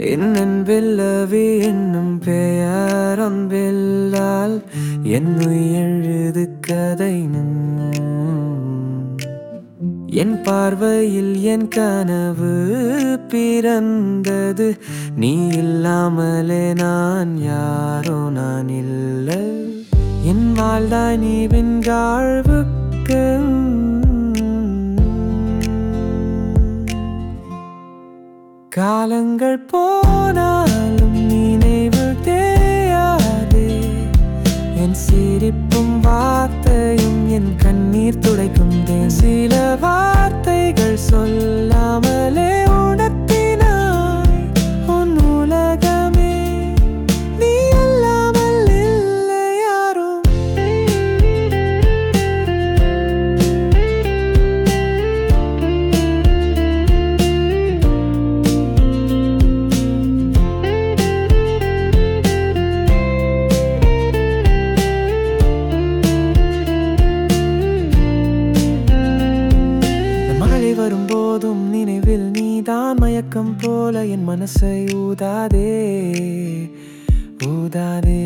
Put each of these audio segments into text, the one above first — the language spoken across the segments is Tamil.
என் அன்பில்லவி என்னும் பெயர் அன்பில்லால் என் எழுது கதை என் பார்வையில் என் கனவு பிறந்தது நீ இல்லாமலே நான் யாரோ நான் இல்லை என் வாழ்தாய் நீ விண்காழ்வுக்கு காலங்கள் போனாலும் நினைவு தேயாதே என் சிரிப்பும் வார்த்தையும் என் கண்ணீர் துடைக்கும் தேன் சில வார்த்தைகள் சொல்லாமலே உணர்த்தினாய் உன் உலகமே நீ அல்லாமல் இல்லை யாரும் மழை வரும்போதும் நினைவில் நீதான் மயக்கம் போல என் மனசை ஊதாதே ஊதாதே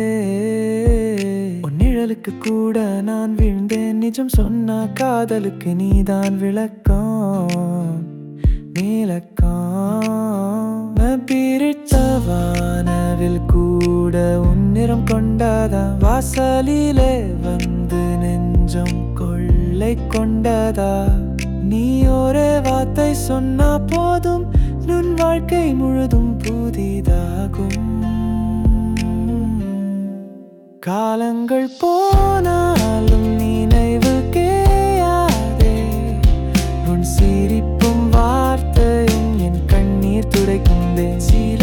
உன் நிழலுக்கு கூட நான் விழுந்தேன் நிஜம் சொன்ன காதலுக்கு நீதான் விளக்கம் நீலக்கம் பிரித்த வானவில் கூட உன் நிறம் கொண்டதா வாசலிலே வந்து நெஞ்சம் கொள்ளை கொண்டதா நீ ஒரே வார்த்தை சொன்னா போதும் நுண் வாழ்க்கை முழுதும் புதிதாகும் காலங்கள் போனாலும் நினைவு கேயாதே உன் சிரிப்பும் வார்த்தையும் என் கண்ணீர் துடைக்கும் சில